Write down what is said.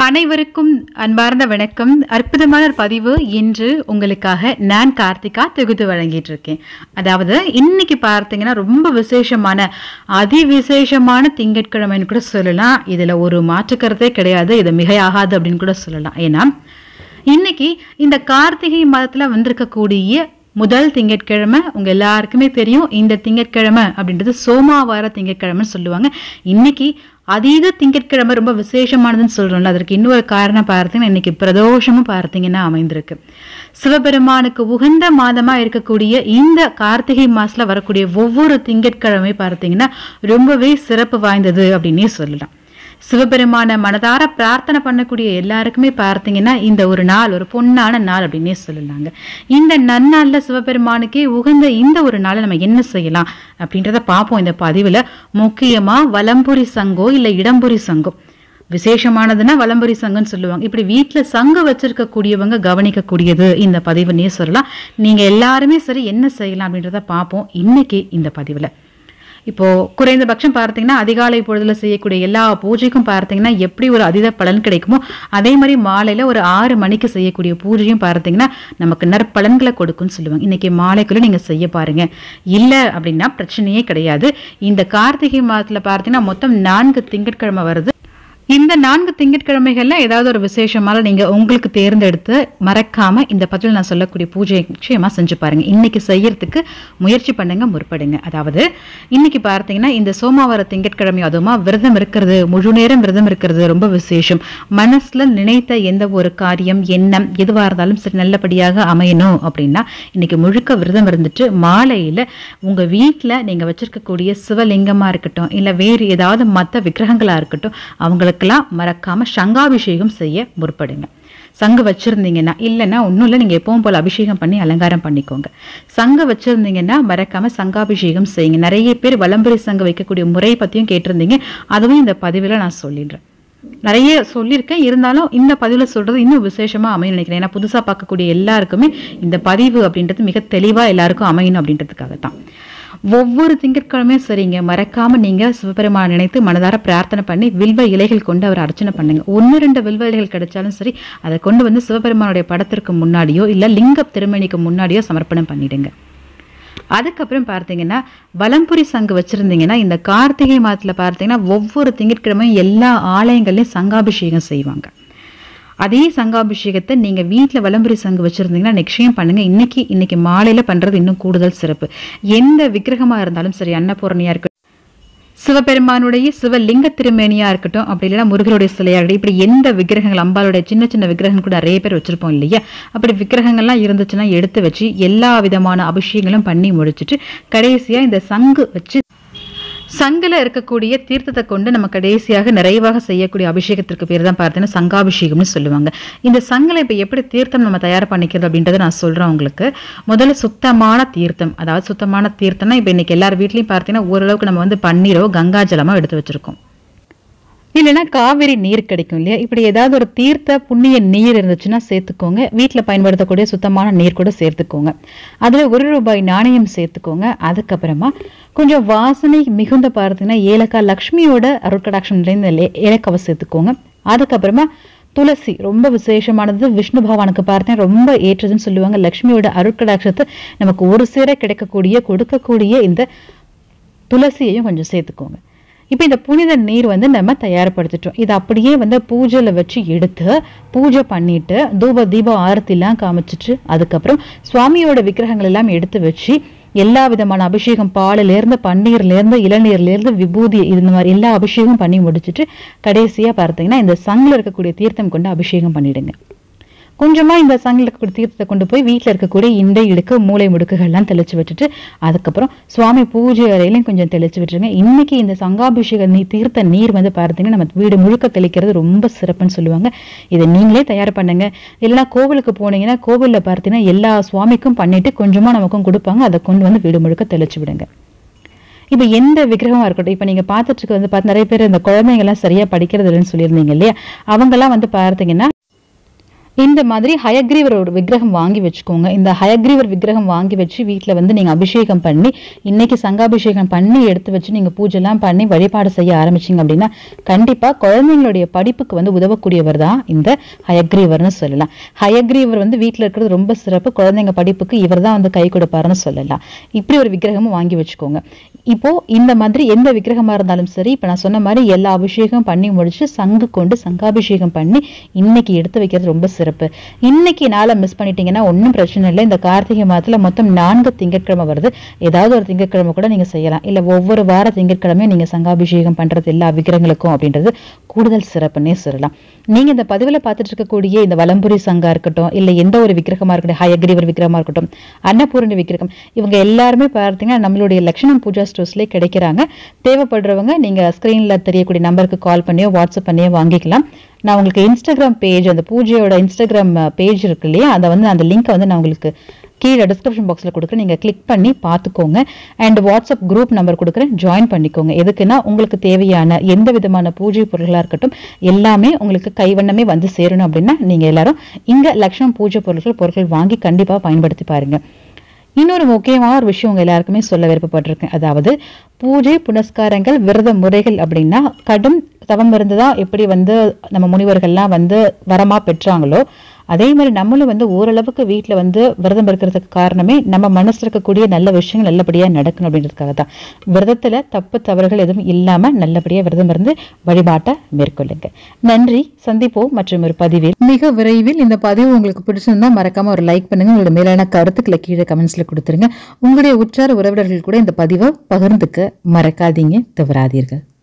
அனைவருக்கும் அன்பார்ந்த வணக்கம் அற்புதமான ஒரு பதிவு இன்று உங்களுக்காக நான் கார்த்திகா தொகுத்து வழங்கிட்டு இருக்கேன் அதாவது இன்னைக்கு பார்த்தீங்கன்னா ரொம்ப விசேஷமான அதி விசேஷமான திங்கட்கிழமைன்னு கூட சொல்லலாம் இதுல ஒரு மாற்றுக்கருத்தே கிடையாது இது மிகையாகாது அப்படின்னு கூட சொல்லலாம் ஏன்னா இன்னைக்கு இந்த கார்த்திகை மாதத்துல வந்திருக்கக்கூடிய முதல் திங்கட்கிழமை உங்க எல்லாருக்குமே தெரியும் இந்த திங்கட்கிழமை அப்படின்றது சோமாவார திங்கட்கிழமைன்னு சொல்லுவாங்க இன்னைக்கு அதீத திங்கட்கிழமை ரொம்ப விசேஷமானதுன்னு சொல்றோம்ல அதற்கு இன்னொரு காரணம் பார்த்தீங்கன்னா இன்னைக்கு பிரதோஷமும் பார்த்தீங்கன்னா அமைந்திருக்கு சிவபெருமானுக்கு உகந்த மாதமா இருக்கக்கூடிய இந்த கார்த்திகை மாசத்துல வரக்கூடிய ஒவ்வொரு திங்கட்கிழமை பார்த்தீங்கன்னா ரொம்பவே சிறப்பு வாய்ந்தது அப்படின்னே சொல்லலாம் சிவபெருமான மனதார பிரார்த்தனை பண்ணக்கூடிய எல்லாருக்குமே பார்த்தீங்கன்னா இந்த ஒரு நாள் ஒரு பொன்னான நாள் அப்படின்னே சொல்லலாங்க இந்த நன்னாள்ல சிவபெருமானுக்கே உகந்த இந்த ஒரு நாளை நம்ம என்ன செய்யலாம் அப்படின்றத பார்ப்போம் இந்த பதிவுல முக்கியமா வலம்புரி சங்கோ இல்லை இடம்புரி சங்கோ விசேஷமானதுன்னா வலம்புரி சங்கம்னு சொல்லுவாங்க இப்படி வீட்டில் சங்கு வச்சிருக்கக்கூடியவங்க கவனிக்கக்கூடியது இந்த பதிவுன்னே சொல்லலாம் நீங்க எல்லாருமே சரி என்ன செய்யலாம் அப்படின்றத பார்ப்போம் இன்னைக்கு இந்த பதிவுல இப்போ குறைந்தபட்சம் பார்த்தீங்கன்னா அதிகாலை பொழுதுல செய்யக்கூடிய எல்லா பூஜைக்கும் பார்த்தீங்கன்னா எப்படி ஒரு அதீத பலன் கிடைக்குமோ அதே மாதிரி மாலையில ஒரு ஆறு மணிக்கு செய்யக்கூடிய பூஜையும் பார்த்தீங்கன்னா நமக்கு நற்பலன்களை கொடுக்கும்னு சொல்லுவாங்க இன்னைக்கு மாலைக்குள்ள நீங்க செய்ய பாருங்க இல்ல அப்படின்னா பிரச்சனையே கிடையாது இந்த கார்த்திகை மாதத்துல பார்த்தீங்கன்னா மொத்தம் நான்கு திங்கட்கிழமை வருது இந்த நான்கு திங்கட்கிழமைகள்ல ஏதாவது ஒரு விசேஷமால நீங்க உங்களுக்கு தேர்ந்தெடுத்து மறக்காம இந்த பதில் நான் சொல்லக்கூடிய பூஜை நிச்சயமா செஞ்சு பாருங்க இன்னைக்கு செய்யறதுக்கு முயற்சி பண்ணுங்க முற்படுங்க அதாவது இன்னைக்கு பார்த்தீங்கன்னா இந்த சோமவார திங்கட்கிழமை அதுவுமா விரதம் இருக்கிறது முழு நேரம் விரதம் இருக்கிறது ரொம்ப விசேஷம் மனசுல நினைத்த எந்த ஒரு காரியம் எண்ணம் எதுவா இருந்தாலும் சரி நல்லபடியாக அமையணும் அப்படின்னா இன்னைக்கு முழுக்க விரதம் இருந்துட்டு மாலையில உங்க வீட்டுல நீங்க வச்சிருக்கக்கூடிய சிவலிங்கமா இருக்கட்டும் இல்ல வேறு ஏதாவது மத்த விக்கிரகங்களா இருக்கட்டும் அவங்களுக்கு அவங்களுக்கெல்லாம் மறக்காம சங்காபிஷேகம் செய்ய முற்படுங்க சங்கு வச்சிருந்தீங்கன்னா இல்லைன்னா ஒன்றும் இல்லை நீங்கள் எப்பவும் போல் அபிஷேகம் பண்ணி அலங்காரம் பண்ணிக்கோங்க சங்கு வச்சிருந்தீங்கன்னா மறக்காம சங்காபிஷேகம் செய்யுங்க நிறைய பேர் வலம்புரி சங்கு வைக்கக்கூடிய முறை பற்றியும் கேட்டிருந்தீங்க அதுவும் இந்த பதிவில் நான் சொல்லிடுறேன் நிறைய சொல்லியிருக்கேன் இருந்தாலும் இந்த பதிவில் சொல்றது இன்னும் விசேஷமா அமையும் நினைக்கிறேன் ஏன்னா புதுசா பார்க்கக்கூடிய எல்லாருக்குமே இந்த பதிவு அப்படின்றது மிக தெளிவா எல்லாருக்கும் அமையணும் அப்படின்றதுக்காக தான் ஒவ்வொரு திங்கட்கிழமையும் சரிங்க மறக்காம நீங்க சிவபெருமான நினைத்து மனதார பிரார்த்தனை பண்ணி வில்வ இலைகள் கொண்டு அவர் அர்ச்சனை பண்ணுங்க ஒன்று ரெண்டு வில்வ இலைகள் கிடைச்சாலும் சரி அதை கொண்டு வந்து சிவபெருமானுடைய படத்திற்கு முன்னாடியோ இல்ல லிங்க திருமணிக்கு முன்னாடியோ சமர்ப்பணம் பண்ணிடுங்க அதுக்கப்புறம் பார்த்தீங்கன்னா வலம்புரி சங்கு வச்சிருந்தீங்கன்னா இந்த கார்த்திகை மாதத்துல பார்த்தீங்கன்னா ஒவ்வொரு திங்கட்கிழமையும் எல்லா ஆலயங்கள்லையும் சங்காபிஷேகம் செய்வாங்க அதே சங்காபிஷேகத்தை நீங்க வீட்டில் வலம்புரி சங்கு வச்சிருந்தீங்கன்னா நிச்சயம் பண்ணுங்க இன்னைக்கு இன்னைக்கு மாலையில பண்றது இன்னும் கூடுதல் சிறப்பு எந்த விக்கிரகமா இருந்தாலும் சரி அன்னபூரணியா இருக்கட்டும் சிவபெருமானுடைய சிவலிங்க திருமேனியா இருக்கட்டும் அப்படி இல்லைன்னா முருகருடைய சிலையா இருக்கட்டும் இப்படி எந்த விக்கிரகங்கள் அம்பாளுடைய சின்ன சின்ன விக்கிரகங்கள் கூட நிறைய பேர் வச்சிருப்போம் இல்லையா அப்படி விக்கிரகங்கள்லாம் இருந்துச்சுன்னா எடுத்து வச்சு எல்லா விதமான அபிஷேகங்களும் பண்ணி முடிச்சுட்டு கடைசியா இந்த சங்கு வச்சு சங்கில் இருக்கக்கூடிய தீர்த்தத்தை கொண்டு நம்ம கடைசியாக நிறைவாக செய்யக்கூடிய அபிஷேகத்திற்கு பேர் தான் பார்த்தீங்கன்னா சங்காபிஷேகம்னு சொல்லுவாங்க இந்த சங்கில் இப்போ எப்படி தீர்த்தம் நம்ம தயார் பண்ணிக்கிறது அப்படின்றத நான் சொல்கிறேன் உங்களுக்கு முதல்ல சுத்தமான தீர்த்தம் அதாவது சுத்தமான தீர்த்தம்னா இப்போ இன்னைக்கு எல்லார் வீட்லையும் பார்த்தீங்கன்னா ஓரளவுக்கு நம்ம வந்து பன்னீரோ கங்கா ஜலமோ எடுத்து வச்சிருக்கோம் இல்லைன்னா காவிரி நீர் கிடைக்கும் இல்லையா இப்படி ஏதாவது ஒரு தீர்த்த புண்ணிய நீர் இருந்துச்சுன்னா சேர்த்துக்கோங்க வீட்டில் பயன்படுத்தக்கூடிய சுத்தமான நீர் கூட சேர்த்துக்கோங்க அதில் ஒரு ரூபாய் நாணயம் சேர்த்துக்கோங்க அதுக்கப்புறமா கொஞ்சம் வாசனை மிகுந்த பார்த்தீங்கன்னா ஏலக்காய் லக்ஷ்மியோட அருட்கடாட்சம் நிறைந்த ஏலக்காவை சேர்த்துக்கோங்க அதுக்கப்புறமா துளசி ரொம்ப விசேஷமானது விஷ்ணு பகவானுக்கு பார்த்தேன் ரொம்ப ஏற்றதுன்னு சொல்லுவாங்க லக்ஷ்மியோட அருட்கடாட்சத்தை நமக்கு ஒரு சேர கிடைக்கக்கூடிய கொடுக்கக்கூடிய இந்த துளசியையும் கொஞ்சம் சேர்த்துக்கோங்க இப்போ இந்த புனித நீர் வந்து நம்ம தயார்படுத்திட்டோம் இது அப்படியே வந்து பூஜையில் வச்சு எடுத்து பூஜை பண்ணிட்டு தூப தீப ஆரத்திலாம் காமிச்சிட்டு அதுக்கப்புறம் சுவாமியோட விக்கிரகங்கள் எல்லாம் எடுத்து வச்சு எல்லா விதமான அபிஷேகம் பாலிலேருந்து பன்னீர்லேருந்து இளநீர்லேருந்து விபூதி இந்த மாதிரி எல்லா அபிஷேகம் பண்ணி முடிச்சுட்டு கடைசியாக பார்த்தீங்கன்னா இந்த சங்கில் இருக்கக்கூடிய தீர்த்தம் கொண்டு அபிஷேகம் பண்ணிடுங்க கொஞ்சமாக இந்த சங்கில் இருக்கக்கூடிய தீர்த்தத்தை கொண்டு போய் வீட்டில் இருக்கக்கூடிய இந்த இடுக்கு மூளை முடுக்குகள்லாம் தெளிச்சு விட்டுட்டு அதுக்கப்புறம் சுவாமி பூஜை அறையிலையும் கொஞ்சம் தெளிச்சு விட்டுருங்க இன்னைக்கு இந்த சங்காபிஷேக நீர் தீர்த்த நீர் வந்து பார்த்தீங்கன்னா நம்ம வீடு முழுக்க தெளிக்கிறது ரொம்ப சிறப்புன்னு சொல்லுவாங்க இதை நீங்களே தயார் பண்ணுங்க இல்லைன்னா கோவிலுக்கு போனீங்கன்னா கோவிலில் பார்த்தீங்கன்னா எல்லா சுவாமிக்கும் பண்ணிட்டு கொஞ்சமாக நமக்கும் கொடுப்பாங்க அதை கொண்டு வந்து வீடு முழுக்க தெளிச்சு விடுங்க இப்போ எந்த விக்கிரகமா இருக்கட்டும் இப்போ நீங்க பார்த்துட்டு இருக்க வந்து பார்த்து நிறைய பேர் இந்த குழந்தைங்க எல்லாம் சரியா படிக்கிறது இல்லைன்னு சொல்லியிருந்தீங்க இல்லையா அவங்கெல்லாம் வந்து பார்த்தீங்கன்னா இந்த மாதிரி ஹயக்ரீவர் ஒரு விக்கிரகம் வாங்கி வச்சுக்கோங்க இந்த ஹயக்ரீவர் விக்கிரகம் வாங்கி வச்சு வீட்டில் வந்து நீங்கள் அபிஷேகம் பண்ணி இன்னைக்கு சங்காபிஷேகம் பண்ணி எடுத்து வச்சு நீங்கள் பூஜைலாம் பண்ணி வழிபாடு செய்ய ஆரம்பிச்சிங்க அப்படின்னா கண்டிப்பாக குழந்தைங்களுடைய படிப்புக்கு வந்து உதவக்கூடியவர் தான் இந்த ஹயக்ரீவர்னு சொல்லலாம் ஹயக்ரீவர் வந்து வீட்டில் இருக்கிறது ரொம்ப சிறப்பு குழந்தைங்க படிப்புக்கு இவர் தான் வந்து கை கொடுப்பாருன்னு சொல்லலாம் இப்படி ஒரு விக்கிரகமும் வாங்கி வச்சுக்கோங்க இப்போ இந்த மாதிரி எந்த விக்கிரகமாக இருந்தாலும் சரி இப்போ நான் சொன்ன மாதிரி எல்லா அபிஷேகம் பண்ணி முடிச்சு சங்கு கொண்டு சங்காபிஷேகம் பண்ணி இன்னைக்கு எடுத்து வைக்கிறது ரொம்ப சிறப்பு இன்னைக்கு நாளை மிஸ் பண்ணிட்டீங்கன்னா ஒன்றும் பிரச்சனை இல்லை இந்த கார்த்திகை மாதத்துல மொத்தம் நான்கு திங்கட்கிழமை வருது ஏதாவது ஒரு திங்கட்கிழமை கூட நீங்க செய்யலாம் இல்லை ஒவ்வொரு வார திங்கட்கிழமையும் நீங்க சங்காபிஷேகம் பண்றது எல்லா விக்கிரகங்களுக்கும் அப்படின்றது கூடுதல் சிறப்புன்னே சொல்லலாம் நீங்க இந்த பதிவுல பார்த்துட்டு இருக்கக்கூடிய இந்த வலம்புரி சங்கா இருக்கட்டும் இல்லை எந்த ஒரு விக்கிரகமா இருக்கட்டும் ஹயக்ரீவர் விக்கிரகமா இருக்கட்டும் அன்னபூரணி விக்கிரகம் இவங்க எல்லாருமே பார்த்தீங்கன்னா நம்மளுடைய லட்சணம் பூஜா ஸ்டோர்ஸ்லேயே கிடைக்கிறாங்க தேவைப்படுறவங்க நீங்க ஸ்க்ரீன்ல தெரியக்கூடிய நம்பருக்கு கால் பண்ணியோ வாட்ஸ்அப் பண்ணியோ வாங்கிக்கலாம் நான் உங்களுக்கு இன்ஸ்டாகிராம் பேஜ் அந்த பூஜையோட இன்ஸ்டாகிராம் பேஜ் இருக்கு இல்லையா அதை வந்து அந்த லிங்கை வந்து நான் உங்களுக்கு கீழே டிஸ்கிரிப்ஷன் பாக்ஸில் கொடுக்குறேன் நீங்கள் கிளிக் பண்ணி பார்த்துக்கோங்க அண்ட் வாட்ஸ்அப் குரூப் நம்பர் கொடுக்குறேன் ஜாயின் பண்ணிக்கோங்க எதுக்குன்னா உங்களுக்கு தேவையான எந்த விதமான பூஜை பொருள்களாக இருக்கட்டும் எல்லாமே உங்களுக்கு கைவண்ணமே வந்து சேரணும் அப்படின்னா நீங்கள் எல்லாரும் இங்கே லக்ஷ்மம் பூஜை பொருட்கள் பொருட்கள் வாங்கி கண்டிப்பாக பயன்படுத்தி பாருங்க இன்னொரு முக்கியமான ஒரு விஷயம் உங்க எல்லாருக்குமே சொல்ல விருப்பப்பட்டிருக்கேன் அதாவது பூஜை புனஸ்காரங்கள் விரத முறைகள் அப்படின்னா கடும் தவம் இருந்துதான் எப்படி வந்து நம்ம முனிவர்கள்லாம் வந்து வரமா பெற்றாங்களோ அதே மாதிரி நம்மளும் வந்து ஓரளவுக்கு வீட்டில் வந்து விரதம் இருக்கிறதுக்கு காரணமே நம்ம மனசுல இருக்கக்கூடிய நல்ல விஷயங்கள் நல்லபடியா நடக்கணும் அப்படின்றதுக்காக தான் விரதத்துல தப்பு தவறுகள் எதுவும் இல்லாம நல்லபடியா விரதம் இருந்து வழிபாட்டை மேற்கொள்ளுங்க நன்றி சந்திப்போம் மற்றும் ஒரு பதிவில் மிக விரைவில் இந்த பதிவு உங்களுக்கு பிடிச்சிருந்தா மறக்காம ஒரு லைக் பண்ணுங்க உங்களோட மேலான கருத்துக்களை கீழே கமெண்ட்ஸ்ல கொடுத்துருங்க உங்களுடைய உற்றார் உறவினர்கள் கூட இந்த பதிவை பகிர்ந்துக்க மறக்காதீங்க தவறாதீர்கள்